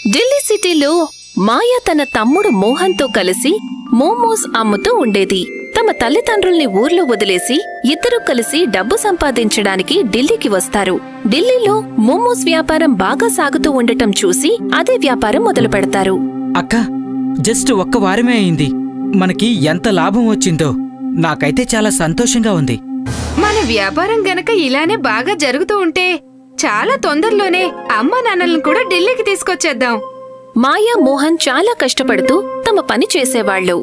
ఢిల్లీ సిటీలో మాయా తన తమ్ముడు మోహన్తో కలిసి మోమోస్ అమ్ముతూ ఉండేది తమ తల్లిదండ్రుల్ని ఊర్లో వదిలేసి ఇద్దరూ కలిసి డబ్బు సంపాదించడానికి ఢిల్లీకి వస్తారు ఢిల్లీలో మోమోస్ వ్యాపారం బాగా సాగుతూ ఉండటం చూసి అదే వ్యాపారం మొదలు పెడతారు అక్క జస్ట్ ఒక్క వారమే అయింది మనకి ఎంత లాభం వచ్చిందో నాకైతే చాలా సంతోషంగా ఉంది మన వ్యాపారం గనక ఇలానే బాగా జరుగుతూ ఉంటే చాలా తొందరలోనే అమ్మా నాన్నలను కూడా ఢిల్లీకి తీసుకొచ్చేద్దాం మాయా మోహన్ చాలా కష్టపడుతూ తమ పని చేసేవాళ్ళు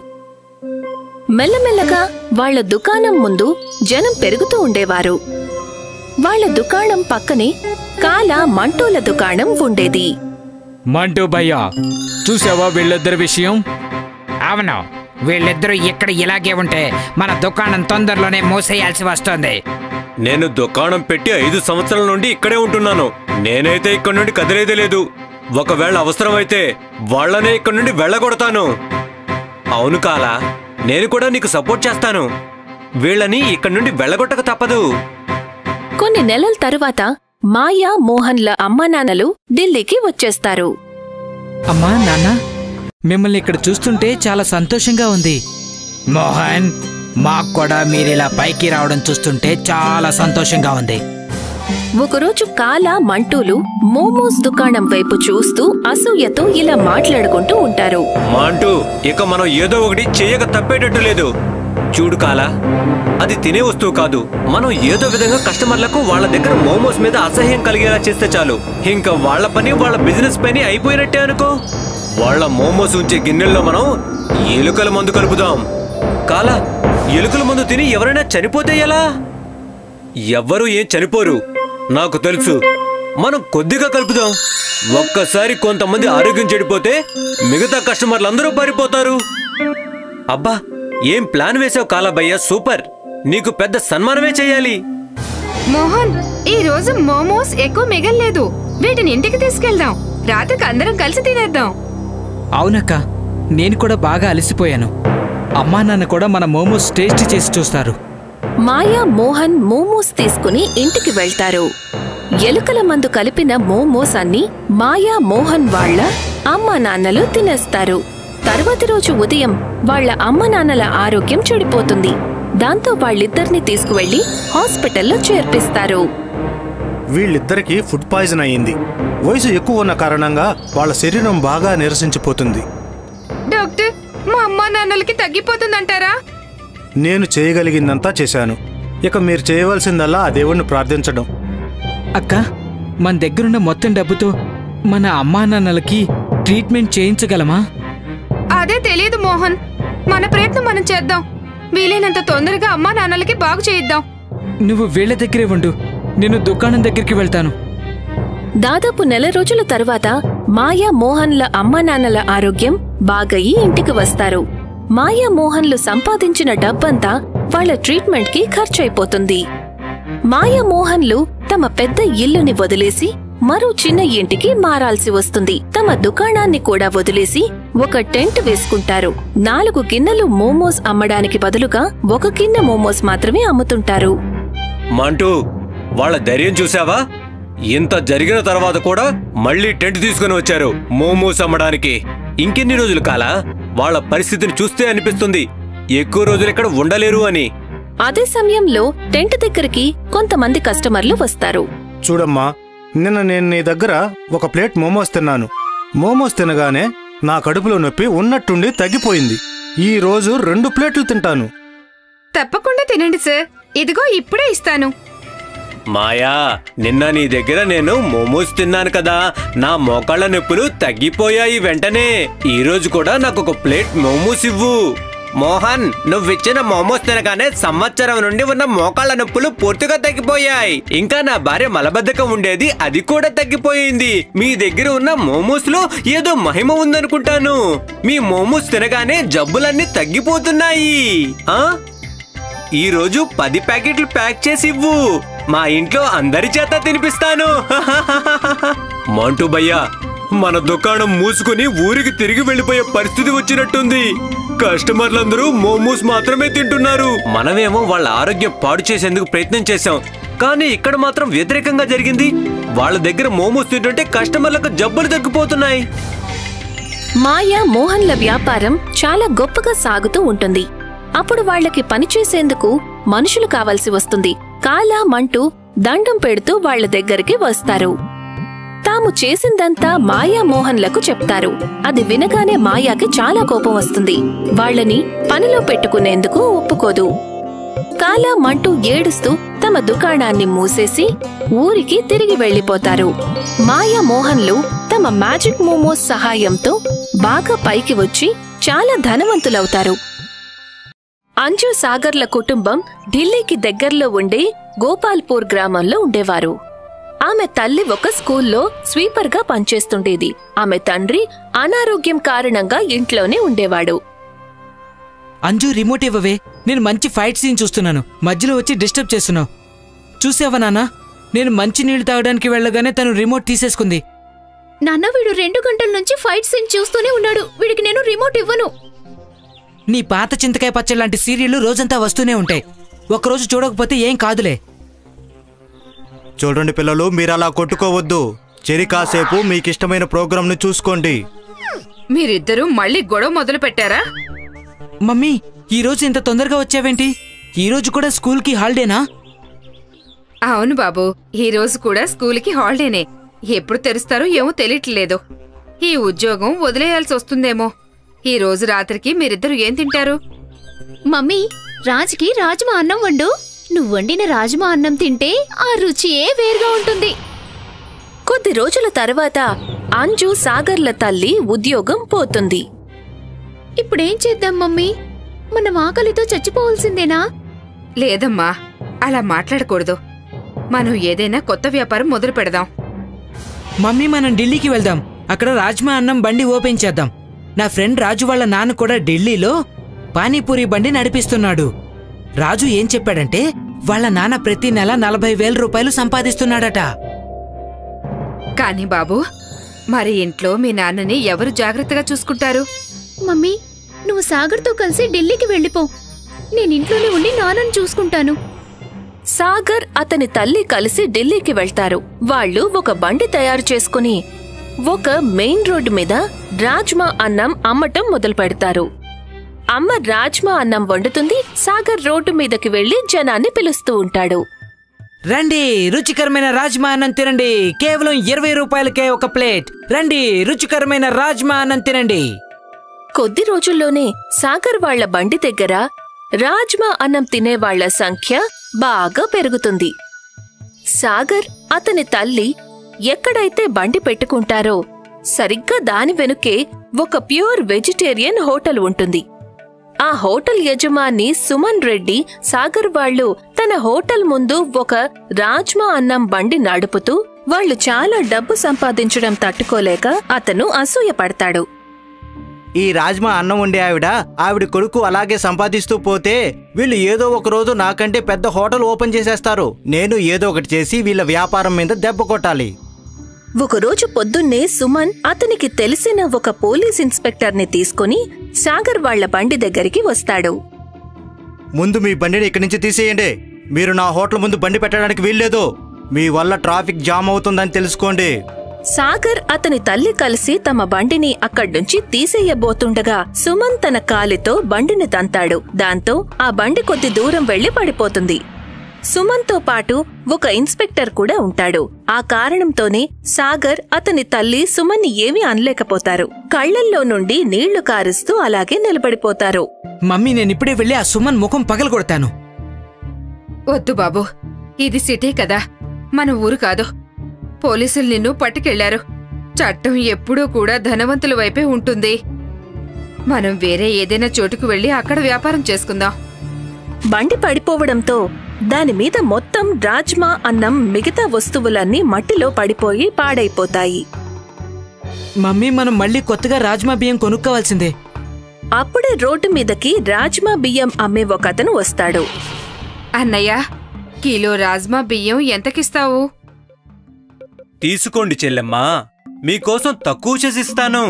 మెల్లమెల్లగా వాళ్ళ దుకాణం ముందు జనం పెరుగుతూ ఉండేవారు వాళ్ళ దుకాణం పక్కనే కాల మంటూల దుకాణం ఉండేది మంటూ భయ్యా చూసావా వీళ్ళిద్దరి విషయం అవును వీళ్ళిద్దరూ ఇక్కడ ఇలాగే ఉంటే మన దుకాణం తొందరలోనే మూసేయాల్సి వస్తుంది నేను దుకాణం పెట్టి ఐదు సంవత్సరాల నుండి ఇక్కడే ఉంటున్నాను నేనైతే ఇక్కడ నుండి కదిలేదే లేదు ఒకవేళ అవసరమైతే వాళ్ళనే ఇక్కడ నుండి వెళ్ళగొడతాను అవును కాలా నేను కూడా నీకు సపోర్ట్ చేస్తాను వీళ్ళని ఇక్కడ నుండి వెళ్ళగొట్టక తప్పదు కొన్ని నెలల తరువాత మాయా మోహన్ల అమ్మానాన్నలు ఢిల్లీకి వచ్చేస్తారు అమ్మా నాన్న మిమ్మల్ని ఇక్కడ చూస్తుంటే చాలా సంతోషంగా ఉంది మోహన్ మాకు కూడా మీరిలా పైకి రావడం చూస్తుంటే చాలా సంతోషంగా ఉంది ఒకరోజు కాల మంటూలు మోమోస్ దుకాణం వైపు చూస్తూ అసూయతో ఇలా మాట్లాడుకుంటూ ఉంటారు మాంటూ ఇక మనం ఏదో ఒకటి చేయక తప్పేటట్టు లేదు చూడు కాలా అది తినే వస్తువు కాదు మనం ఏదో విధంగా కస్టమర్లకు వాళ్ళ దగ్గర మోమోస్ మీద అసహ్యం కలిగేలా చేస్తే చాలు ఇంకా వాళ్ళ పని వాళ్ళ బిజినెస్ పని అయిపోయినట్టే అనుకో వాళ్ళ మోమోస్ ఉంచే గిన్నెల్లో మనం ఎలుకల మందు కలుపుదాం కాలా ఎలుకల మందు తిని ఎవరైనా చనిపోతే ఎలా ఎవ్వరూ ఏం చనిపోరు నాకు తెలుసు మనం కొద్దిగా కలుపుదాం ఒక్కసారి కొంతమంది ఆరోగ్యం చెడిపోతే మిగతా కస్టమర్లందరూ పారిపోతారు అబ్బా ఏం ప్లాన్ వేసావు కాలాబయ్య సూపర్ నీకు పెద్ద సన్మానమే చేయాలి మోహన్ ఈ రోజు మోమోస్ ఎక్కువ మిగల్లేదు వీటిని ఇంటికి తీసుకెళ్దాం రాత్రికి అందరం కలిసి తినేద్దాం అవునక్క నేను కూడా బాగా అలసిపోయాను అమ్మా నాన్న కూడా మన మోమోస్ టేస్ట్ చేసి చూస్తారు మాయా మోహన్ మోమోస్ తీసుకుని ఇంటికి వెళ్తారు ఎలుకల మందు కలిపిన మోమోస్ అన్ని మాయా మోహన్ వాళ్ళ అమ్మా నాన్నలు తినేస్తారు తర్వాతి రోజు ఉదయం వాళ్ళ అమ్మ నాన్నల ఆరోగ్యం చెడిపోతుంది దాంతో వాళ్ళిద్దరిని తీసుకువెళ్లి హాస్పిటల్లో చేర్పిస్తారు వీళ్ళిద్దరికీ ఫుడ్ పాయిజన్ అయ్యింది వయసు ఎక్కువ ఉన్న కారణంగా వాళ్ళ శరీరం బాగా నిరసించిపోతుంది డాక్టర్ మా అమ్మా నాన్నలకి తగ్గిపోతుందంటారా నేను చేయగలిగిందంతా చేశాను ఇక మీరు చేయవలసిందల్లా ఆ దేవుణ్ణి ప్రార్థించడం అక్క మన దగ్గరున్న మొత్తం డబ్బుతో మన అమ్మా నాన్నలకి ట్రీట్మెంట్ చేయించగలమా అదే తెలియదు మోహన్ మన ప్రయత్నం మనం చేద్దాం వీలైనంత తొందరగా అమ్మా నాన్నలకి బాగు చేయిద్దాం నువ్వు వీళ్ళ దగ్గరే ఉండు నేను దుకాణం దగ్గరికి వెళ్తాను దాదాపు నెల రోజుల తరువాత మాయా మోహన్ల అమ్మానాన్నల ఆరోగ్యం బాగయి ఇంటికి వస్తారు మాయా మోహన్లు సంపాదించిన డబ్బంతా వాళ్ళ ట్రీట్మెంట్కి ఖర్చయిపోతుంది మాయా మోహన్లు తమ పెద్ద ఇల్లుని వదిలేసి మరో చిన్న ఇంటికి మారాల్సి వస్తుంది తమ దుకాణాన్ని కూడా వదిలేసి ఒక టెంట్ వేసుకుంటారు నాలుగు గిన్నెలు మోమోస్ అమ్మడానికి బదులుగా ఒక గిన్నె మోమోస్ మాత్రమే అమ్ముతుంటారు మంటూ వాళ్ళ ధైర్యం చూసావా ఇంత జరిగిన తర్వాత కూడా మళ్ళీ టెంట్ తీసుకుని వచ్చారు మోమోస్ అమ్మడానికి ఇంకెన్ని రోజులు కాలా వాళ్ళ పరిస్థితిని చూస్తే అనిపిస్తుంది ఎక్కువ రోజులు ఇక్కడ ఉండలేరు అని అదే సమయంలో టెంట్ దగ్గరికి కొంతమంది కస్టమర్లు వస్తారు చూడమ్మా నిన్న నేను నీ దగ్గర ఒక ప్లేట్ మోమోస్ తిన్నాను మోమోస్ తినగానే నా కడుపులో నొప్పి ఉన్నట్టుండి తగ్గిపోయింది ఈ రోజు రెండు ప్లేట్లు తింటాను తప్పకుండా తినండి సార్ ఇదిగో ఇప్పుడే ఇస్తాను మాయా నిన్న నీ దగ్గర నేను మోమోస్ తిన్నాను కదా నా మోకాళ్ళ నొప్పులు తగ్గిపోయాయి వెంటనే ఈ రోజు కూడా నాకు ఒక ప్లేట్ మోమోస్ ఇవ్వు మోహన్ నువ్విచ్చిన మోమోస్ తినగానే సంవత్సరం నుండి ఉన్న మోకాళ్ళ నొప్పులు పూర్తిగా తగ్గిపోయాయి ఇంకా నా భార్య మలబద్ధకం ఉండేది అది కూడా తగ్గిపోయింది మీ దగ్గర ఉన్న మోమోస్ లో ఏదో మహిమ ఉందనుకుంటాను మీ మోమోస్ తినగానే జబ్బులన్నీ తగ్గిపోతున్నాయి ఆ ఈ రోజు పది ప్యాకెట్లు ప్యాక్ చేసి ఇవ్వు మా ఇంట్లో అందరి చేత తినిపిస్తాను మంటూ భయ్యా మన దుకాణం మూసుకుని ఊరికి తిరిగి వెళ్ళిపోయే పరిస్థితి వచ్చినట్టుంది కస్టమర్లందరూ మోమోస్ మాత్రమే తింటున్నారు మనమేమో వాళ్ళ ఆరోగ్యం పాడు చేసేందుకు ప్రయత్నం చేశాం కానీ ఇక్కడ మాత్రం వ్యతిరేకంగా జరిగింది వాళ్ళ దగ్గర మోమోస్ తింటుంటే కస్టమర్లకు జబ్బులు తగ్గిపోతున్నాయి మాయా మోహన్ల వ్యాపారం చాలా గొప్పగా సాగుతూ ఉంటుంది అప్పుడు వాళ్ళకి పనిచేసేందుకు మనుషులు కావాల్సి వస్తుంది కాలా మంటూ దండం పెడుతూ వాళ్ళ దగ్గరికి వస్తారు తాము చేసిందంతా మాయా మోహన్లకు చెప్తారు అది వినగానే మాయాకి చాలా కోపం వస్తుంది వాళ్ళని పనిలో పెట్టుకునేందుకు ఒప్పుకోదు కాలా మంటూ ఏడుస్తూ తమ దుకాణాన్ని మూసేసి ఊరికి తిరిగి వెళ్లిపోతారు మాయా మోహన్లు తమ మ్యాజిక్ మోమోస్ సహాయంతో బాగా పైకి వచ్చి చాలా ధనవంతులవుతారు అంజు సాగర్ల కుటుంబం ఢిల్లీకి దగ్గర్లో ఉండే గోపాల్పూర్ గ్రామంలో ఉండేవారు ఆమె తల్లి ఒక స్కూల్లో స్వీపర్గా పనిచేస్తుండేది ఆమె తండ్రి అనారోగ్యం కారణంగా ఇంట్లోనే ఉండేవాడు అంజు రిమోట్ ఇవ్వవే నేను మంచి ఫైట్ సీన్ చూస్తున్నాను మధ్యలో వచ్చి డిస్టర్బ్ చేస్తున్నావు చూసావా నాన్న నేను మంచి నీళ్లు తాగడానికి వెళ్ళగానే తను రిమోట్ తీసేసుకుంది నాన్న వీడు రెండు గంటల నుంచి ఫైట్ సీన్ చూస్తూనే ఉన్నాడు వీడికి నేను రిమోట్ ఇవ్వను నీ పాత చింతకాయ పచ్చడి లాంటి సీరియళ్లు రోజంతా వస్తూనే ఉంటాయి ఒక్కరోజు చూడకపోతే ఏం కాదులే చూడండి పిల్లలు మీరు అలా కొట్టుకోవద్దు చెరి కాసేపు మీకు ఇష్టమైన ప్రోగ్రాంను చూసుకోండి మీరిద్దరూ మళ్ళీ గొడవ మొదలు పెట్టారా మమ్మీ ఈ రోజు ఇంత తొందరగా వచ్చావేంటి ఈ రోజు కూడా స్కూల్కి హాలిడేనా అవును బాబు ఈ రోజు కూడా స్కూల్కి హాలిడేనే ఎప్పుడు తెరుస్తారో ఏమో తెలియట్లేదు ఈ ఉద్యోగం వదిలేయాల్సి వస్తుందేమో ఈ రోజు రాత్రికి మీరిద్దరు ఏం తింటారు మమ్మీ రాజ్కి రాజ్మా అన్నం వండు నువ్వు వండిన రాజ్మా అన్నం తింటే ఆ రుచియే వేరుగా ఉంటుంది కొద్ది రోజుల తర్వాత అంజు సాగర్ల తల్లి ఉద్యోగం పోతుంది ఇప్పుడేం చేద్దాం మమ్మీ మనం ఆకలితో చచ్చిపోవాల్సిందేనా లేదమ్మా అలా మాట్లాడకూడదు మనం ఏదైనా కొత్త వ్యాపారం మొదలు పెడదాం మమ్మీ మనం ఢిల్లీకి వెళ్దాం అక్కడ రాజ్మా అన్నం బండి ఓపెన్ చేద్దాం నా ఫ్రెండ్ రాజు వాళ్ళ నాన్న కూడా ఢిల్లీలో పానీపూరి బండి నడిపిస్తున్నాడు రాజు ఏం చెప్పాడంటే వాళ్ళ నాన్న ప్రతి నెల నలభై వేల రూపాయలు సంపాదిస్తున్నాడట కానీ బాబు మరి ఇంట్లో మీ నాన్నని ఎవరు జాగ్రత్తగా చూసుకుంటారు మమ్మీ నువ్వు సాగర్తో కలిసి ఢిల్లీకి వెళ్ళిపో నేను ఇంట్లోనే ఉండి నాన్నను చూసుకుంటాను సాగర్ అతని తల్లి కలిసి ఢిల్లీకి వెళ్తారు వాళ్ళు ఒక బండి తయారు చేసుకుని ఒక మెయిన్ రోడ్డు మీద రాజ్మా అన్నం అమ్మటం మొదలు పెడతారు అమ్మ రాజ్మా అన్నం వండుతుంది సాగర్ రోడ్డు మీదకి వెళ్లి జనాన్ని పిలుస్తూ ఉంటాడు రండి రుచికరమైన రాజ్మా అన్నం తినండి కేవలం ఇరవై రూపాయలకే ఒక ప్లేట్ రండి రుచికరమైన రాజ్మా అన్నం తినండి కొద్ది రోజుల్లోనే సాగర్ వాళ్ళ బండి దగ్గర రాజ్మా అన్నం తినేవాళ్ల సంఖ్య బాగా పెరుగుతుంది సాగర్ అతని తల్లి ఎక్కడైతే బండి పెట్టుకుంటారో సరిగ్గా దాని వెనుకే ఒక ప్యూర్ వెజిటేరియన్ హోటల్ ఉంటుంది ఆ హోటల్ యజమాని సుమన్ రెడ్డి సాగర్ వాళ్ళు తన హోటల్ ముందు ఒక రాజ్మా అన్నం బండి నడుపుతూ వాళ్ళు చాలా డబ్బు సంపాదించడం తట్టుకోలేక అతను అసూయపడతాడు ఈ రాజ్మా అన్నం వండే ఆవిడ ఆవిడ కొడుకు అలాగే సంపాదిస్తూ పోతే వీళ్ళు ఏదో ఒక రోజు నాకంటే పెద్ద హోటల్ ఓపెన్ చేసేస్తారు నేను ఏదో ఒకటి చేసి వీళ్ళ వ్యాపారం మీద దెబ్బ కొట్టాలి ఒకరోజు పొద్దున్నే సుమన్ అతనికి తెలిసిన ఒక పోలీస్ ఇన్స్పెక్టర్ని తీసుకుని సాగర్ వాళ్ళ బండి దగ్గరికి వస్తాడు ముందు మీ బండిని ఇక్కడి నుంచి తీసేయండి మీరు నా హోటల్ ముందు బండి పెట్టడానికి వీల్లేదు మీ వల్ల ట్రాఫిక్ జామ్ అవుతుందని తెలుసుకోండి సాగర్ అతని తల్లి కలిసి తమ బండిని అక్కడ్నుంచి తీసేయబోతుండగా సుమన్ తన కాలితో బండిని తంతాడు దాంతో ఆ బండి కొద్ది దూరం వెళ్లి పడిపోతుంది సుమన్తో పాటు ఒక ఇన్స్పెక్టర్ కూడా ఉంటాడు ఆ కారణంతోనే సాగర్ అతని తల్లి సుమన్ని ఏమీ అనలేకపోతారు కళ్లల్లో నుండి నీళ్లు కారుస్తూ అలాగే నిలబడిపోతారు మమ్మీ నేను ఇప్పుడే వెళ్ళి ఆ సుమన్ ముఖం పగలగొడతాను వద్దు బాబు ఇది సిటీ కదా మన ఊరు కాదు పోలీసులు నిన్ను పట్టుకెళ్లారు చట్టం ఎప్పుడూ కూడా ధనవంతుల వైపే ఉంటుంది మనం వేరే ఏదైనా చోటుకు వెళ్లి అక్కడ వ్యాపారం చేసుకుందాం బండి పడిపోవడంతో దాని మీద మొత్తం రాజ్మా అన్నం మిగతా వస్తువులన్నీ మట్టిలో పడిపోయి పాడైపోతాయి మమ్మీ మనం మళ్ళీ కొత్తగా రాజ్మా బియ్యం కొనుక్కోవాల్సిందే అప్పుడే రోడ్డు మీదకి రాజ్మా బియ్యం అమ్మే ఒకతను వస్తాడు అన్నయ్య కిలో రాజ్మా బియ్యం ఎంతకిస్తావు తీసుకోండి చెల్లెమ్మా మీకోసం తక్కువ చేసిస్తాను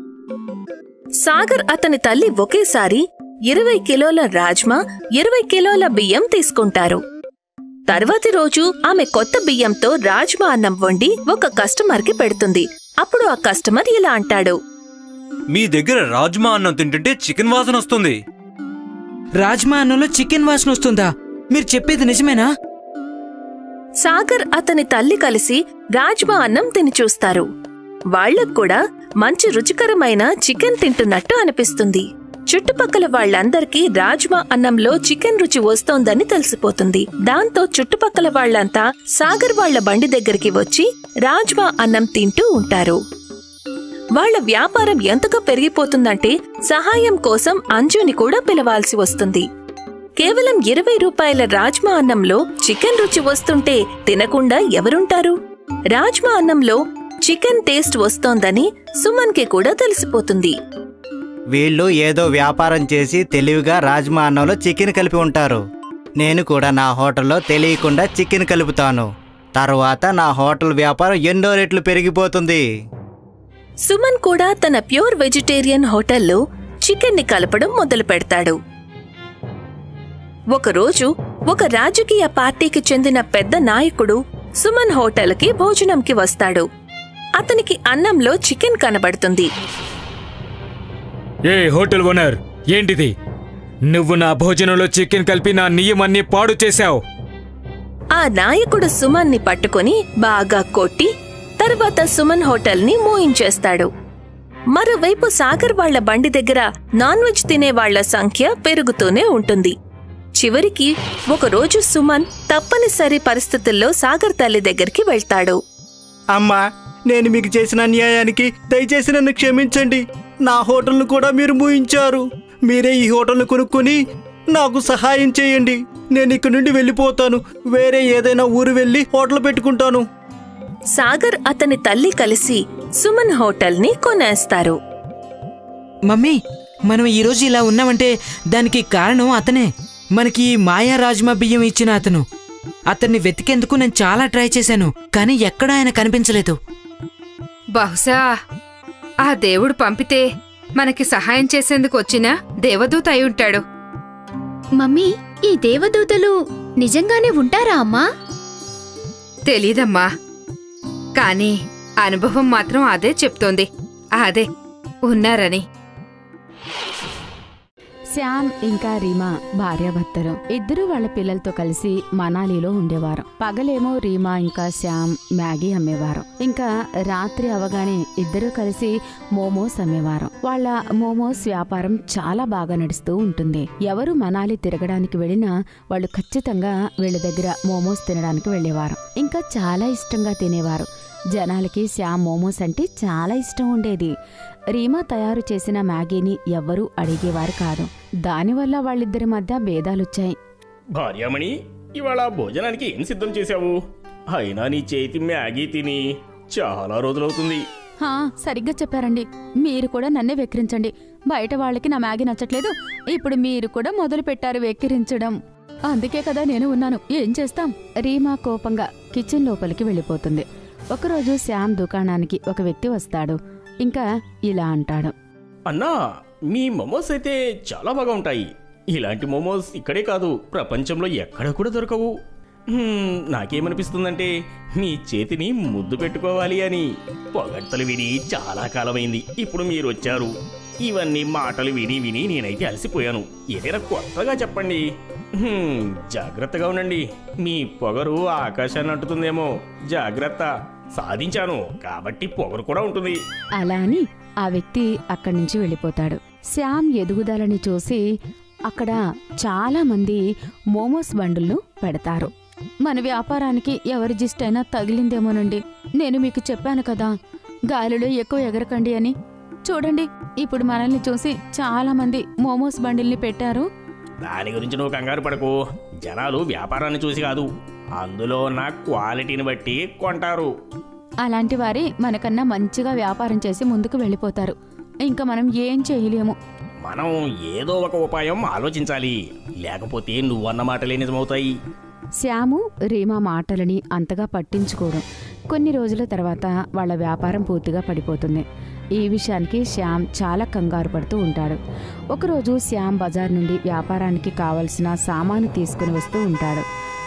సాగర్ అతని తల్లి ఒకేసారి ఇరవై కిలోల రాజ్మా ఇరవై కిలోల బియ్యం తీసుకుంటారు తర్వాతి రోజు ఆమె కొత్త బియ్యంతో రాజ్మా అన్నం వండి ఒక కస్టమర్కి పెడుతుంది అప్పుడు ఆ కస్టమర్ ఇలా అంటాడు మీ దగ్గర రాజ్మా అన్నం తింటుంటే చికెన్ వాసన వస్తుంది రాజ్మా అన్నంలో చికెన్ వాసన వస్తుందా మీరు చెప్పేది నిజమేనా సాగర్ అతని తల్లి కలిసి రాజ్మా అన్నం తిని చూస్తారు వాళ్ళకు కూడా మంచి రుచికరమైన చికెన్ తింటున్నట్టు అనిపిస్తుంది చుట్టుపక్కల వాళ్ళందరికీ రాజ్మా అన్నంలో చికెన్ రుచి వస్తోందని తెలిసిపోతుంది దాంతో చుట్టుపక్కల వాళ్ళంతా సాగర్ వాళ్ళ బండి దగ్గరికి వచ్చి రాజ్మా అన్నం తింటూ ఉంటారు వాళ్ళ వ్యాపారం ఎంతగా పెరిగిపోతుందంటే సహాయం కోసం అంజుని కూడా పిలవాల్సి వస్తుంది కేవలం ఇరవై రూపాయల రాజ్మా అన్నంలో చికెన్ రుచి వస్తుంటే తినకుండా ఎవరుంటారు రాజ్మా అన్నంలో చికెన్ టేస్ట్ వస్తోందని సుమన్కి కూడా తెలిసిపోతుంది వీళ్ళు ఏదో వ్యాపారం చేసి తెలివిగా రాజ్మా అన్నంలో చికెన్ కలిపి ఉంటారు నేను కూడా నా హోటల్లో తెలియకుండా చికెన్ కలుపుతాను తర్వాత నా హోటల్ వ్యాపారం ఎన్నో రెట్లు పెరిగిపోతుంది సుమన్ కూడా తన ప్యూర్ వెజిటేరియన్ హోటల్లో చికెన్ని కలపడం మొదలు పెడతాడు ఒకరోజు ఒక రాజకీయ పార్టీకి చెందిన పెద్ద నాయకుడు సుమన్ హోటల్కి భోజనంకి వస్తాడు అతనికి అన్నంలో చికెన్ కనబడుతుంది ఏ హోటల్ ఓనర్ ఏంటిది నువ్వు నా భోజనంలో చికెన్ కలిపి నా నియమన్ని పాడు చేశావు ఆ నాయకుడు సుమన్ని పట్టుకొని బాగా కొట్టి తర్వాత సుమన్ హోటల్ని మూయించేస్తాడు మరోవైపు సాగర్ వాళ్ళ బండి దగ్గర నాన్ వెజ్ తినే వాళ్ళ సంఖ్య పెరుగుతూనే ఉంటుంది చివరికి ఒకరోజు సుమన్ తప్పనిసరి పరిస్థితుల్లో సాగర్ తల్లి దగ్గరికి వెళ్తాడు అమ్మా నేను మీకు చేసిన అన్యాయానికి దయచేసి నన్ను క్షమించండి నా హోటల్ను కూడా మీరు మూయించారు మీరే ఈ హోటల్ను కొనుక్కొని నాకు సహాయం చేయండి నేను ఇక్కడి నుండి వెళ్ళిపోతాను వేరే ఏదైనా ఊరు వెళ్ళి హోటల్ పెట్టుకుంటాను సాగర్ అతని తల్లి కలిసి సుమన్ హోటల్ని కొనేస్తారు మమ్మీ మనం ఈరోజు ఇలా ఉన్నామంటే దానికి కారణం అతనే మనకి ఈ మాయా రాజ్మా బియ్యం ఇచ్చిన అతను అతన్ని వెతికేందుకు నేను చాలా ట్రై చేశాను కానీ ఎక్కడా ఆయన కనిపించలేదు బహుశా ఆ దేవుడు పంపితే మనకి సహాయం చేసేందుకు వచ్చిన దేవదూత అయి ఉంటాడు మమ్మీ ఈ దేవదూతలు నిజంగానే ఉంటారా అమ్మా తెలీదమ్మా కానీ అనుభవం మాత్రం అదే చెప్తోంది అదే ఉన్నారని శ్యామ్ ఇంకా రీమా భార్యాభర్తలు ఇద్దరూ వాళ్ళ పిల్లలతో కలిసి మనాలిలో ఉండేవారు పగలేమో రీమా ఇంకా శ్యామ్ మ్యాగీ అమ్మేవారు ఇంకా రాత్రి అవగానే ఇద్దరూ కలిసి మోమోస్ అమ్మేవారు వాళ్ళ మోమోస్ వ్యాపారం చాలా బాగా నడుస్తూ ఉంటుంది ఎవరు మనాలి తిరగడానికి వెళ్ళినా వాళ్ళు ఖచ్చితంగా వీళ్ళ దగ్గర మోమోస్ తినడానికి వెళ్ళేవారు ఇంకా చాలా ఇష్టంగా తినేవారు జనాలకి శ్యామ్ మోమోస్ అంటే చాలా ఇష్టం ఉండేది రీమా తయారు చేసిన మ్యాగీని ఎవ్వరూ అడిగేవారు కాదు దానివల్ల వాళ్ళిద్దరి మధ్య భేదాలొచ్చాయి భార్యామణి ఇవాళ భోజనానికి ఏం సిద్ధం చేశావు అయినా నీ చేతి మ్యాగీ తిని చాలా రోజులవుతుంది హా సరిగ్గా చెప్పారండి మీరు కూడా నన్నే వెక్కిరించండి బయట వాళ్ళకి నా మ్యాగీ నచ్చట్లేదు ఇప్పుడు మీరు కూడా మొదలు పెట్టారు వెక్కిరించడం అందుకే కదా నేను ఉన్నాను ఏం చేస్తాం రీమా కోపంగా కిచెన్ లోపలికి వెళ్ళిపోతుంది ఒకరోజు శ్యామ్ దుకాణానికి ఒక వ్యక్తి వస్తాడు ఇంకా ఇలా అంటాడు అన్నా మీ మోమోస్ అయితే చాలా బాగా ఉంటాయి ఇలాంటి మోమోస్ ఇక్కడే కాదు ప్రపంచంలో ఎక్కడ కూడా దొరకవు హ్మ్, నాకేమనిపిస్తుందంటే మీ చేతిని ముద్దు పెట్టుకోవాలి అని పొగడ్తలు విని చాలా కాలమైంది ఇప్పుడు మీరు వచ్చారు ఇవన్నీ మాటలు విని విని నేనైతే అలసిపోయాను ఏదైనా కొత్తగా చెప్పండి హ్మ్, జాగ్రత్తగా ఉండండి మీ పొగరు ఆకాశాన్ని అంటుతుందేమో జాగ్రత్త సాధించాను కాబట్టి పొగరు కూడా ఉంటుంది అలా అని ఆ వ్యక్తి అక్కడి నుంచి వెళ్ళిపోతాడు శ్యామ్ ఎదుగుదలని చూసి అక్కడ చాలా మంది మోమోస్ బండులను పెడతారు మన వ్యాపారానికి ఎవరి జిస్టైనా తగిలిందేమోనండి నేను మీకు చెప్పాను కదా గాలిలో ఎక్కువ ఎగరకండి అని చూడండి ఇప్పుడు మనల్ని చూసి చాలా మంది మోమోస్ బండిల్ని పెట్టారు దాని గురించి నువ్వు కంగారు పడకు జనాలు వ్యాపారాన్ని చూసి కాదు అందులో ఉన్న క్వాలిటీని బట్టి కొంటారు అలాంటి వారి మనకన్నా మంచిగా వ్యాపారం చేసి ముందుకు వెళ్ళిపోతారు ఇంకా మనం ఏం చేయలేము మనం ఏదో ఒక ఉపాయం ఆలోచించాలి లేకపోతే నువ్వన్న మాటలే నిజమవుతాయి శ్యాము రీమా మాటలని అంతగా పట్టించుకోవడం కొన్ని రోజుల తర్వాత వాళ్ళ వ్యాపారం పూర్తిగా పడిపోతుంది ఈ విషయానికి శ్యామ్ చాలా కంగారు పడుతూ ఉంటాడు ఒకరోజు శ్యామ్ బజార్ నుండి వ్యాపారానికి కావలసిన సామాను తీసుకుని వస్తూ ఉంటాడు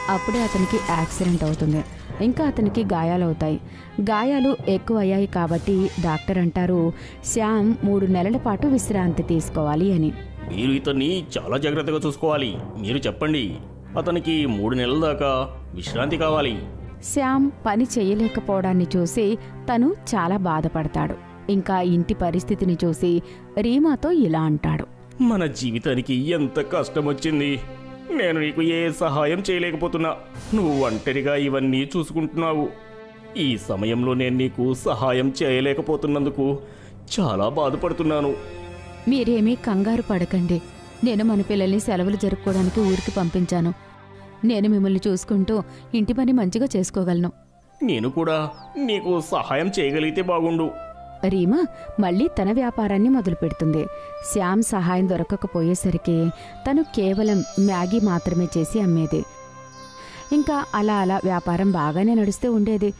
అప్పుడే అతనికి యాక్సిడెంట్ అవుతుంది ఇంకా అతనికి గాయాలవుతాయి గాయాలు ఎక్కువ అయ్యాయి కాబట్టి డాక్టర్ అంటారు శ్యామ్ మూడు నెలల పాటు విశ్రాంతి తీసుకోవాలి అని మీరు ఇతన్ని చాలా జాగ్రత్తగా చూసుకోవాలి మీరు చెప్పండి అతనికి మూడు నెలల దాకా విశ్రాంతి కావాలి శ్యామ్ పని చేయలేకపోవడాన్ని చూసి తను చాలా బాధపడతాడు ఇంకా ఇంటి పరిస్థితిని చూసి రీమాతో ఇలా అంటాడు మన జీవితానికి ఎంత కష్టం వచ్చింది నేను నీకు ఏ సహాయం చేయలేకపోతున్నా నువ్వు ఒంటరిగా ఇవన్నీ చూసుకుంటున్నావు ఈ సమయంలో నేను నీకు సహాయం చేయలేకపోతున్నందుకు చాలా బాధపడుతున్నాను మీరేమీ కంగారు పడకండి నేను మన పిల్లల్ని సెలవులు జరుపుకోవడానికి ఊరికి పంపించాను నేను మిమ్మల్ని చూసుకుంటూ ఇంటి పని మంచిగా చేసుకోగలను నేను కూడా నీకు సహాయం చేయగలిగితే బాగుండు రీమా మళ్ళీ తన వ్యాపారాన్ని మొదలుపెడుతుంది శ్యామ్ సహాయం దొరకకపోయేసరికి తను కేవలం మ్యాగీ మాత్రమే చేసి అమ్మేది ఇంకా అలా అలా వ్యాపారం బాగానే నడుస్తూ ఉండేది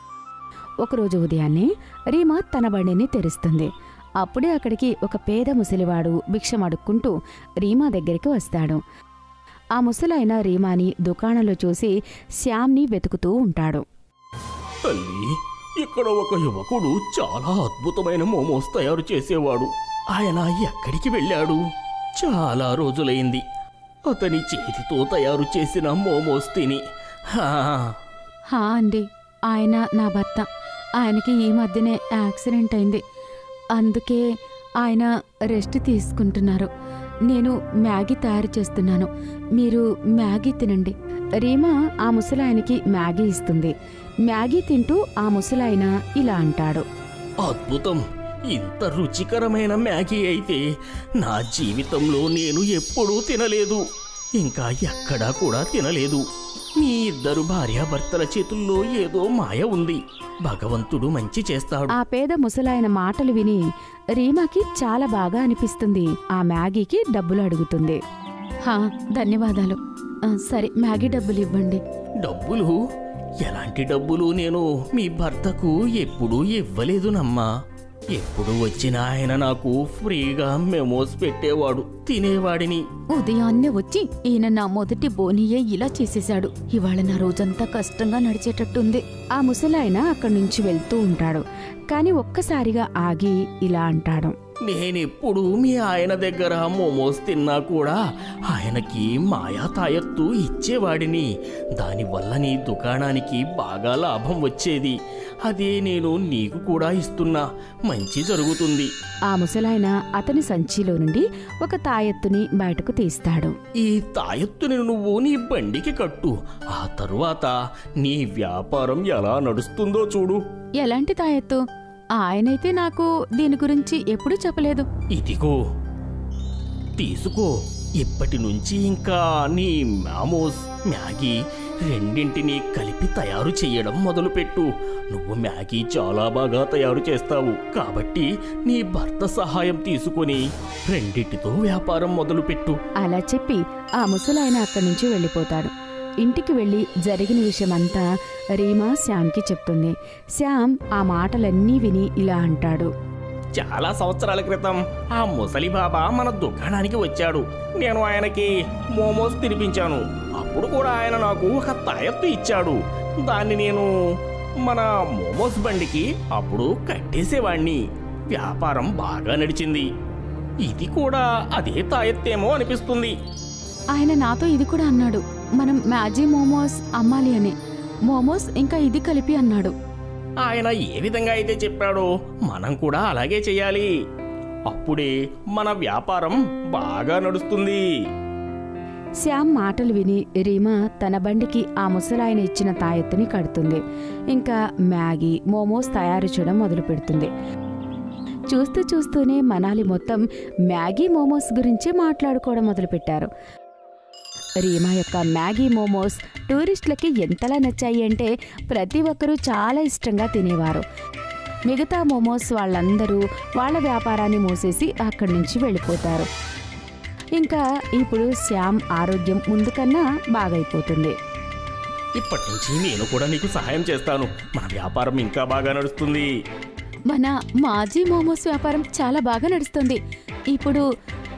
ఒకరోజు ఉదయాన్నే రీమా తన బండిని తెరుస్తుంది అప్పుడే అక్కడికి ఒక పేద ముసలివాడు భిక్షం అడుక్కుంటూ రీమా దగ్గరికి వస్తాడు ఆ ముసలైన రీమాని దుకాణంలో చూసి శ్యామ్ని వెతుకుతూ ఉంటాడు తల్లి ఇక్కడ ఒక యువకుడు చాలా అద్భుతమైన మోమోస్ తయారు చేసేవాడు ఆయన ఎక్కడికి వెళ్ళాడు చాలా రోజులైంది అతని చేతితో తయారు చేసిన మోమోస్ తిని హా హా అండి ఆయన నా భర్త ఆయనకి ఈ మధ్యనే యాక్సిడెంట్ అయింది అందుకే ఆయన రెస్ట్ తీసుకుంటున్నారు నేను మ్యాగీ తయారు చేస్తున్నాను మీరు మ్యాగీ తినండి రీమా ఆ ముసలాయనకి మ్యాగీ ఇస్తుంది మ్యాగీ తింటూ ఆ ముసలాయన ఇలా అంటాడు అద్భుతం ఇంత రుచికరమైన మ్యాగీ అయితే నా జీవితంలో నేను ఎప్పుడూ తినలేదు ఇంకా ఎక్కడా కూడా తినలేదు మీ ఇద్దరు భార్యాభర్తల చేతుల్లో ఏదో మాయ ఉంది భగవంతుడు మంచి చేస్తాడు ఆ పేద ముసలాయన మాటలు విని రీమాకి చాలా బాగా అనిపిస్తుంది ఆ మ్యాగీకి డబ్బులు అడుగుతుంది హా ధన్యవాదాలు ఆ, సరే మ్యాగీ డబ్బులు ఇవ్వండి డబ్బులు ఎలాంటి డబ్బులు నేను మీ భర్తకు ఎప్పుడూ ఇవ్వలేదునమ్మా ఎప్పుడు వచ్చిన ఆయన నాకు ఫ్రీగా మెమోస్ పెట్టేవాడు తినేవాడిని ఉదయాన్నే వచ్చి ఈయన నా మొదటి బోనియే ఇలా చేసేశాడు ఇవాళ నా రోజంతా కష్టంగా నడిచేటట్టుంది ఆ ముసలాయన అక్కడి నుంచి వెళ్తూ ఉంటాడు కాని ఒక్కసారిగా ఆగి ఇలా అంటాడు నేనెప్పుడు మీ ఆయన దగ్గర మోమోస్ తిన్నా కూడా ఆయనకి మాయా తాయత్తు ఇచ్చేవాడిని దానివల్ల నీ దుకాణానికి బాగా లాభం వచ్చేది అదే నేను నీకు కూడా ఇస్తున్నా మంచి జరుగుతుంది ఆ ముసలాయన అతని సంచిలో నుండి ఒక తాయెత్తుని బయటకు తీస్తాడు ఈ తాయెత్తుని నువ్వు నీ బండికి కట్టు ఆ తరువాత నీ వ్యాపారం ఎలా నడుస్తుందో చూడు ఎలాంటి తాయెత్తు ఆయనైతే నాకు దీని గురించి ఎప్పుడూ చెప్పలేదు ఇదిగో తీసుకో ఇప్పటి నుంచి ఇంకా నీ మామోస్ మ్యాగీ రెండింటిని కలిపి తయారు చేయడం మొదలుపెట్టు నువ్వు మ్యాగీ చాలా బాగా తయారు చేస్తావు కాబట్టి నీ భర్త సహాయం తీసుకొని రెండింటితో వ్యాపారం మొదలుపెట్టు అలా చెప్పి ఆ ముసలాయన అక్కడి నుంచి వెళ్ళిపోతాడు ఇంటికి వెళ్ళి జరిగిన విషయమంతా రీమా శ్యామ్కి చెప్తుంది శ్యామ్ ఆ మాటలన్నీ విని ఇలా అంటాడు చాలా సంవత్సరాల క్రితం ఆ ముసలి బాబా మన దుకాణానికి వచ్చాడు నేను ఆయనకి మోమోస్ తినిపించాను అప్పుడు కూడా ఆయన నాకు ఒక తాయత్తు ఇచ్చాడు దాన్ని నేను మన మోమోస్ బండికి అప్పుడు కట్టేసేవాణ్ణి వ్యాపారం బాగా నడిచింది ఇది కూడా అదే తాయత్తేమో అనిపిస్తుంది ఆయన నాతో ఇది కూడా అన్నాడు మనం మ్యాజీ మోమోస్ అమ్మాలి అని మోమోస్ ఇంకా ఇది కలిపి అన్నాడు ఆయన ఏ విధంగా అయితే చెప్పాడో మనం కూడా అలాగే చేయాలి అప్పుడే మన వ్యాపారం బాగా నడుస్తుంది శ్యామ్ మాటలు విని రీమా తన బండికి ఆ ముసలాయన ఇచ్చిన తాయెత్తుని కడుతుంది ఇంకా మ్యాగీ మోమోస్ తయారు చేయడం మొదలు పెడుతుంది చూస్తూ చూస్తూనే మనాలి మొత్తం మ్యాగీ మోమోస్ గురించి మాట్లాడుకోవడం మొదలుపెట్టారు రీమా యొక్క మ్యాగీ మోమోస్ టూరిస్టులకి ఎంతలా నచ్చాయి అంటే ప్రతి ఒక్కరూ చాలా ఇష్టంగా తినేవారు మిగతా మోమోస్ వాళ్ళందరూ వాళ్ళ వ్యాపారాన్ని మూసేసి అక్కడి నుంచి వెళ్ళిపోతారు ఇంకా ఇప్పుడు శ్యామ్ ఆరోగ్యం ముందు కన్నా బాగైపోతుంది ఇప్పటి నుంచి నేను కూడా నీకు సహాయం చేస్తాను మన వ్యాపారం ఇంకా బాగా నడుస్తుంది మన మాజీ మోమోస్ వ్యాపారం చాలా బాగా నడుస్తుంది ఇప్పుడు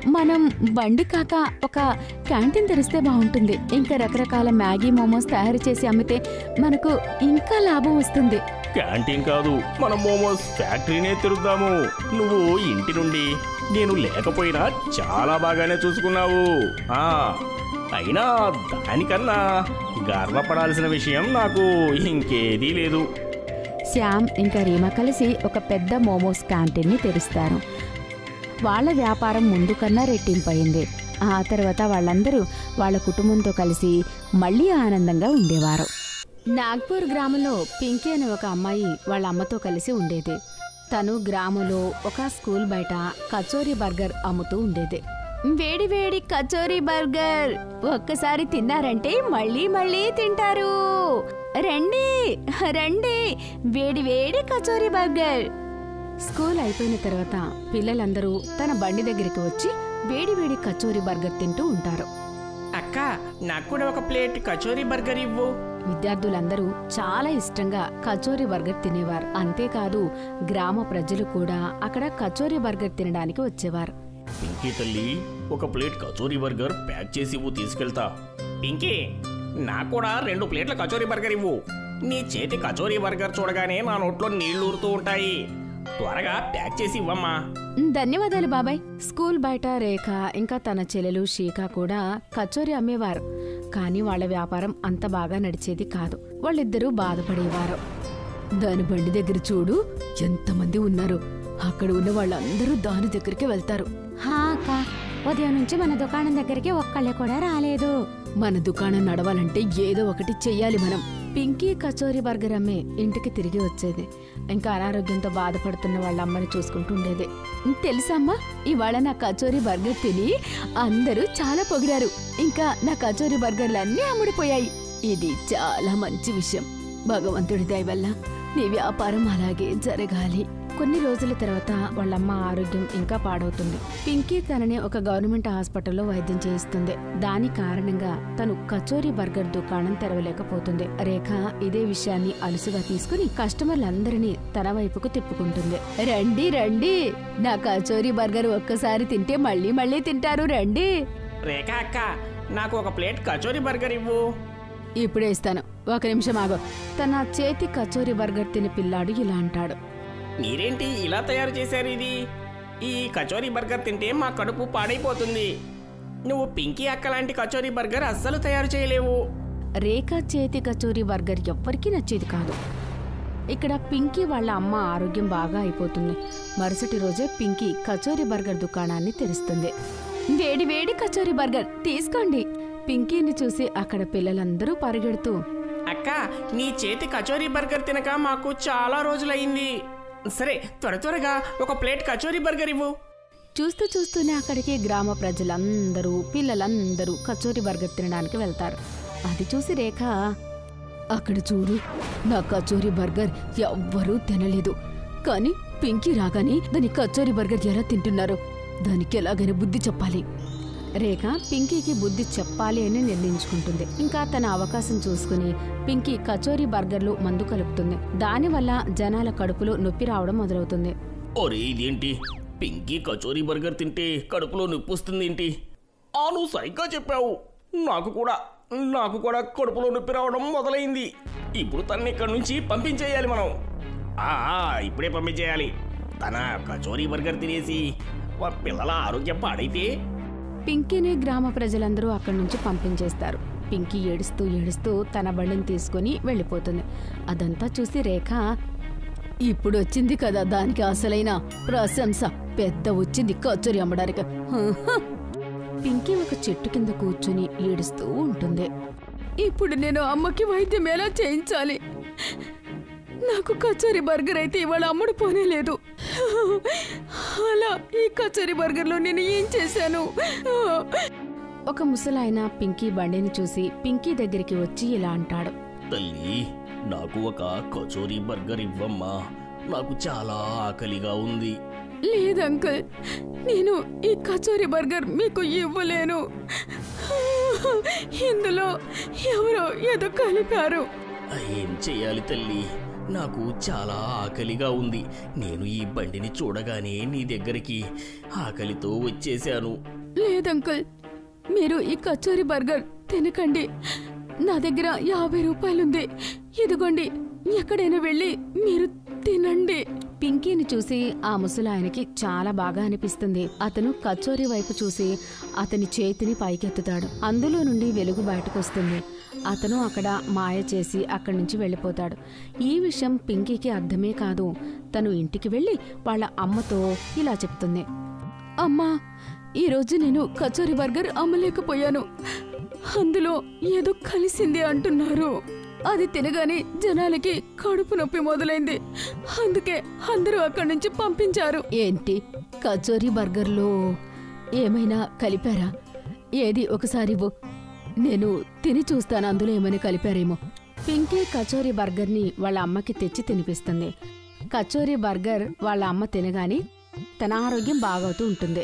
మనం బండి కాక ఒక క్యాంటీన్ తెరిస్తే బాగుంటుంది ఇంకా రకరకాల మ్యాగీ మోమోస్ తయారు చేసి అమ్మితే మనకు ఇంకా లాభం వస్తుంది క్యాంటీన్ కాదు మనం మోమోస్ ఫ్యాక్టరీనే తిరుగుదాము నువ్వు ఇంటి నుండి నేను లేకపోయినా చాలా బాగానే చూసుకున్నావు ఆ అయినా దానికన్నా గర్వపడాల్సిన విషయం నాకు ఇంకేదీ లేదు శ్యామ్ ఇంకా రీమా కలిసి ఒక పెద్ద మోమోస్ క్యాంటీన్ని తెరుస్తారు వాళ్ళ వ్యాపారం ముందు కన్నా రెట్టింపయింది ఆ తర్వాత వాళ్ళందరూ వాళ్ళ కుటుంబంతో కలిసి మళ్ళీ ఆనందంగా ఉండేవారు నాగ్పూర్ గ్రామంలో పింకీ అనే ఒక అమ్మాయి వాళ్ళ అమ్మతో కలిసి ఉండేది తను గ్రామంలో ఒక స్కూల్ బయట కచోరీ బర్గర్ అమ్ముతూ ఉండేది వేడి వేడి కచోరీ బర్గర్ ఒక్కసారి తిన్నారంటే మళ్ళీ మళ్ళీ తింటారు రండి రండి వేడి వేడి కచోరీ బర్గర్ స్కూల్ అయిపోయిన తర్వాత పిల్లలందరూ తన బండి దగ్గరికి వచ్చి వేడి వేడి కచోరీ బర్గర్ తింటూ ఉంటారు అక్క నాకు కూడా ఒక ప్లేట్ కచోరీ బర్గర్ ఇవ్వు విద్యార్థులందరూ చాలా ఇష్టంగా కచోరీ బర్గర్ తినేవారు అంతేకాదు గ్రామ ప్రజలు కూడా అక్కడ కచోరీ బర్గర్ తినడానికి వచ్చేవారు పింకీ తల్లి ఒక ప్లేట్ కచోరీ బర్గర్ ప్యాక్ చేసి ఇవ్వు తీసుకెళ్తా పింకీ నాకు కూడా రెండు ప్లేట్ల కచోరీ బర్గర్ ఇవ్వు నీ చేతి కచోరీ బర్గర్ చూడగానే నా నోట్లో నీళ్లు ఊరుతూ ఉంటాయి త్వరగా ప్యాక్ చేసి ఇవ్వమ్మా ధన్యవాదాలు బాబాయ్ స్కూల్ బయట రేఖ ఇంకా తన చెల్లెలు షీక కూడా కచోరీ అమ్మేవారు కానీ వాళ్ళ వ్యాపారం అంత బాగా నడిచేది కాదు వాళ్ళిద్దరూ బాధపడేవారు దాని బండి దగ్గర చూడు ఎంతమంది ఉన్నారు అక్కడ ఉన్న వాళ్ళందరూ దాని దగ్గరికి వెళ్తారు హా అక్క ఉదయం నుంచి మన దుకాణం దగ్గరికి ఒక్కళ్ళే కూడా రాలేదు మన దుకాణం నడవాలంటే ఏదో ఒకటి చెయ్యాలి మనం పింకీ కచోరీ బర్గర్ అమ్మే ఇంటికి తిరిగి వచ్చేది ఇంకా అనారోగ్యంతో బాధపడుతున్న వాళ్ళ అమ్మని చూసుకుంటూ ఉండేది తెలుసమ్మా ఇవాళ నా కచోరీ బర్గర్ తిని అందరూ చాలా పొగిడారు ఇంకా నా కచోరీ బర్గర్లు అన్నీ అమ్ముడిపోయాయి ఇది చాలా మంచి విషయం భగవంతుడి దయ వల్ల నీ వ్యాపారం అలాగే జరగాలి కొన్ని రోజుల తర్వాత వాళ్ళమ్మ ఆరోగ్యం ఇంకా పాడవుతుంది పింకీ తనని ఒక గవర్నమెంట్ హాస్పిటల్లో వైద్యం చేయిస్తుంది దాని కారణంగా తను కచోరీ బర్గర్ దుకాణం తెరవలేకపోతుంది రేఖ ఇదే విషయాన్ని అలుసుగా తీసుకుని కస్టమర్లందరినీ తన వైపుకు తిప్పుకుంటుంది రండి రండి నా కచోరీ బర్గర్ ఒక్కసారి తింటే మళ్ళీ మళ్ళీ తింటారు రండి రేఖ అక్క నాకు ఒక ప్లేట్ కచోరీ బర్గర్ ఇవ్వు ఇప్పుడే ఇస్తాను ఒక నిమిషం ఆగు తన చేతి కచోరీ బర్గర్ తిని పిల్లాడు ఇలా అంటాడు మీరేంటి ఇలా తయారు చేశారు ఇది ఈ కచోరీ బర్గర్ తింటే మా కడుపు పాడైపోతుంది నువ్వు పింకీ అక్క లాంటి కచోరీ బర్గర్ అస్సలు తయారు చేయలేవు రేఖ చేతి కచోరీ బర్గర్ ఎవ్వరికీ నచ్చేది కాదు ఇక్కడ పింకీ వాళ్ళ అమ్మ ఆరోగ్యం బాగా అయిపోతుంది మరుసటి రోజే పింకీ కచోరీ బర్గర్ దుకాణాన్ని తెరుస్తుంది వేడి వేడి కచోరీ బర్గర్ తీసుకోండి పింకీని చూసి అక్కడ పిల్లలందరూ పరిగెడుతూ అక్క నీ చేతి కచోరీ బర్గర్ తినక మాకు చాలా రోజులైంది సరే త్వర త్వరగా ఒక ప్లేట్ కచోరీ బర్గర్ ఇవ్వు చూస్తూ చూస్తూనే అక్కడికి గ్రామ ప్రజలందరూ పిల్లలందరూ కచోరీ బర్గర్ తినడానికి వెళ్తారు అది చూసి రేఖ అక్కడ చూడు నా కచోరీ బర్గర్ ఎవ్వరూ తినలేదు కానీ పింకీ రాగానే దాని కచోరీ బర్గర్ ఎలా తింటున్నారు దానికి ఎలాగైనా బుద్ధి చెప్పాలి రేఖ పింకీకి బుద్ధి చెప్పాలి అని నిర్ణయించుకుంటుంది ఇంకా తన అవకాశం చూసుకుని పింకీ కచోరీ బర్గర్లు మందు కలుపుతుంది దానివల్ల జనాల కడుపులో నొప్పి రావడం మొదలవుతుంది ఒరే ఇదేంటి పింకీ కచోరీ బర్గర్ తింటే కడుపులో నొప్పి వస్తుంది ఏంటి ఆ నువ్వు సరిగ్గా చెప్పావు నాకు కూడా నాకు కూడా కడుపులో నొప్పి రావడం మొదలైంది ఇప్పుడు తన్ని ఇక్కడి నుంచి పంపించేయాలి మనం ఆ ఆ, ఇప్పుడే పంపించేయాలి తన కచోరీ బర్గర్ తినేసి మా పిల్లల ఆరోగ్యం పాడైతే పింకీని గ్రామ ప్రజలందరూ అక్కడి నుంచి పంపించేస్తారు పింకీ ఏడుస్తూ ఏడుస్తూ తన బండిని తీసుకుని వెళ్ళిపోతుంది అదంతా చూసి రేఖ ఇప్పుడు వచ్చింది కదా దానికి అసలైన ప్రశంస పెద్ద వచ్చింది కచోరి అమ్మడానికి హహ. పింకీ ఒక చెట్టు కింద కూర్చుని ఏడుస్తూ ఉంటుంది ఇప్పుడు నేను అమ్మకి వైద్యం ఎలా చేయించాలి నాకు కచోరీ బర్గర్ అయితే ఇవాళ అమ్ముడు పోనేలేదు అలా ఈ కచోరీ బర్గర్లో నేను ఏం చేశాను ఒక ముసలాయన పింకీ బండిని చూసి పింకీ దగ్గరికి వచ్చి ఇలా అంటాడు తల్లి నాకు ఒక కచోరీ బర్గర్ ఇవ్వమ్మా నాకు చాలా ఆకలిగా ఉంది లేదు అంకుల్ నేను ఈ కచోరీ బర్గర్ మీకు ఇవ్వలేను ఇందులో ఎవరో ఏదో కలిపారు ఏం చెయ్యాలి తల్లి నాకు చాలా ఆకలిగా ఉంది నేను ఈ బండిని చూడగానే నీ దగ్గరికి ఆకలితో వచ్చేశాను లేదంకుల్ మీరు ఈ కచోరీ బర్గర్ తినకండి నా దగ్గర యాభై రూపాయలుంది ఇదిగోండి ఎక్కడైనా వెళ్ళి మీరు తినండి పింకీని చూసి ఆ ముసలాయనకి చాలా బాగా అనిపిస్తుంది అతను కచోరీ వైపు చూసి అతని చేతిని పైకెత్తుతాడు అందులో నుండి వెలుగు బయటకొస్తుంది అతను అక్కడ మాయ చేసి అక్కడి నుంచి వెళ్ళిపోతాడు ఈ విషయం పింకీకి అర్థమే కాదు తను ఇంటికి వెళ్ళి వాళ్ళ అమ్మతో ఇలా చెప్తుంది అమ్మా ఈరోజు నేను కచోరీ బర్గర్ అమ్మలేకపోయాను అందులో ఏదో కలిసింది అంటున్నారు అది తినగానే జనాలకి కడుపు నొప్పి మొదలైంది అందుకే అందరూ అక్కడి నుంచి పంపించారు ఏంటి కచోరీ బర్గర్లో ఏమైనా కలిపారా ఏది ఒకసారి ఇవ్వు నేను తిని చూస్తాను అందులో ఏమైనా కలిపారేమో పింకీ కచోరీ బర్గర్ని వాళ్ళ అమ్మకి తెచ్చి తినిపిస్తుంది కచోరీ బర్గర్ వాళ్ళ అమ్మ తినగానే తన ఆరోగ్యం బాగవుతూ ఉంటుంది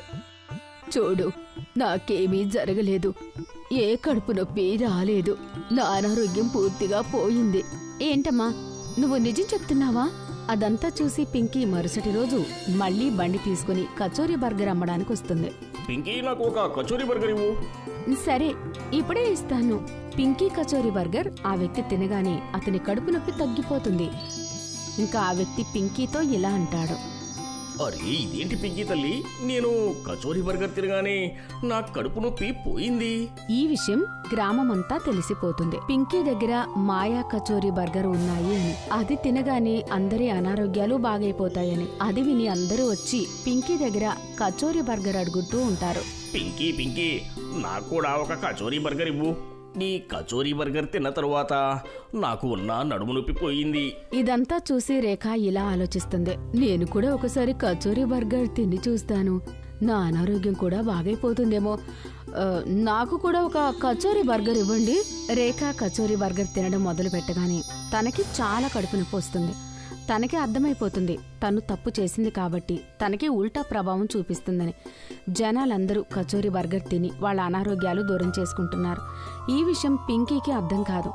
చూడు నాకేమీ జరగలేదు ఏ కడుపు నొప్పి రాలేదు నా అనారోగ్యం పూర్తిగా పోయింది ఏంటమ్మా నువ్వు నిజం చెప్తున్నావా అదంతా చూసి పింకీ మరుసటి రోజు మళ్ళీ బండి తీసుకుని కచోరీ బర్గర్ అమ్మడానికి వస్తుంది పింకీ నాకు ఒక కచోరీ బర్గర్ ఇవ్వు సరే ఇప్పుడే ఇస్తాను పింకీ కచోరీ బర్గర్ ఆ వ్యక్తి తినగానే అతని కడుపు నొప్పి తగ్గిపోతుంది ఇంకా ఆ వ్యక్తి పింకీతో ఇలా అంటాడు అరే ఇదేంటి పింకీ తల్లి నేను కచోరీ బర్గర్ తినగానే నా కడుపు నొప్పి పోయింది ఈ విషయం గ్రామమంతా తెలిసిపోతుంది పింకీ దగ్గర మాయా కచోరీ బర్గర్ ఉన్నాయి అని అది తినగానే అందరి అనారోగ్యాలు బాగైపోతాయని అది విని అందరూ వచ్చి పింకీ దగ్గర కచోరీ బర్గర్ అడుగుతూ ఉంటారు పింకీ పింకీ నాకు కూడా ఒక కచోరీ బర్గర్ ఇవ్వు నీ కచోరీ బర్గర్ తిన్న తరువాత నాకు ఉన్న నడుము నొప్పి పోయింది ఇదంతా చూసి రేఖ ఇలా ఆలోచిస్తుంది నేను కూడా ఒకసారి కచోరీ బర్గర్ తిని చూస్తాను నా అనారోగ్యం కూడా బాగైపోతుందేమో ఆ, నాకు కూడా ఒక కచోరీ బర్గర్ ఇవ్వండి రేఖ కచోరీ బర్గర్ తినడం మొదలు పెట్టగానే తనకి చాలా కడుపు నొప్పి వస్తుంది తనకి అర్థమైపోతుంది తను తప్పు చేసింది కాబట్టి తనకి ఉల్టా ప్రభావం చూపిస్తుందని జనాలందరూ కచోరీ బర్గర్ తిని వాళ్ళ అనారోగ్యాలు దూరం చేసుకుంటున్నారు ఈ విషయం పింకీకి అర్థం కాదు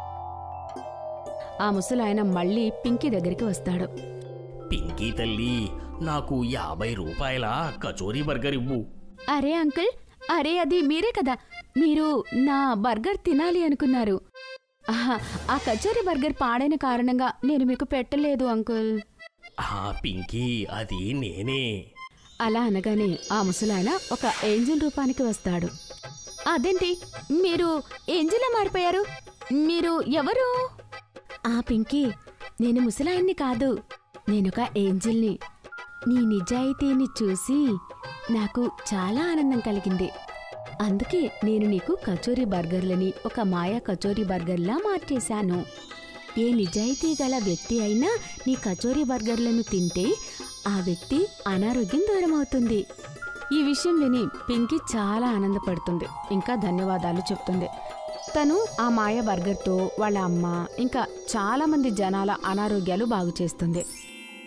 ఆ ముసలాయన మళ్ళీ పింకీ దగ్గరికి వస్తాడు పింకీ తల్లి నాకు యాభై రూపాయల కచోరీ బర్గర్ ఇవ్వు అరే అంకుల్ అరే అది మీరే కదా మీరు నా బర్గర్ తినాలి అనుకున్నారు ఆహా, ఆ కచోరీ బర్గర్ పాడైన కారణంగా నేను మీకు పెట్టలేదు అంకుల్ ఆ పింకీ అది నేనే అలా అనగానే ఆ ముసలాయన ఒక ఏంజిల్ రూపానికి వస్తాడు అదేంటి మీరు ఏంజిలా మారిపోయారు మీరు ఎవరు ఆ పింకీ నేను ముసలాయన్ని కాదు నేనొక ఏంజిల్ని నీ నిజాయితీని చూసి నాకు చాలా ఆనందం కలిగింది అందుకే నేను నీకు కచోరీ బర్గర్లని ఒక మాయా కచోరీ బర్గర్లా మార్చేశాను ఏ నిజాయితీ గల వ్యక్తి అయినా నీ కచోరీ బర్గర్లను తింటే ఆ వ్యక్తి అనారోగ్యం దూరం అవుతుంది ఈ విషయం విని పింకీ చాలా ఆనందపడుతుంది ఇంకా ధన్యవాదాలు చెప్తుంది తను ఆ మాయ బర్గర్తో వాళ్ళ అమ్మ ఇంకా చాలా మంది జనాల అనారోగ్యాలు బాగు చేస్తుంది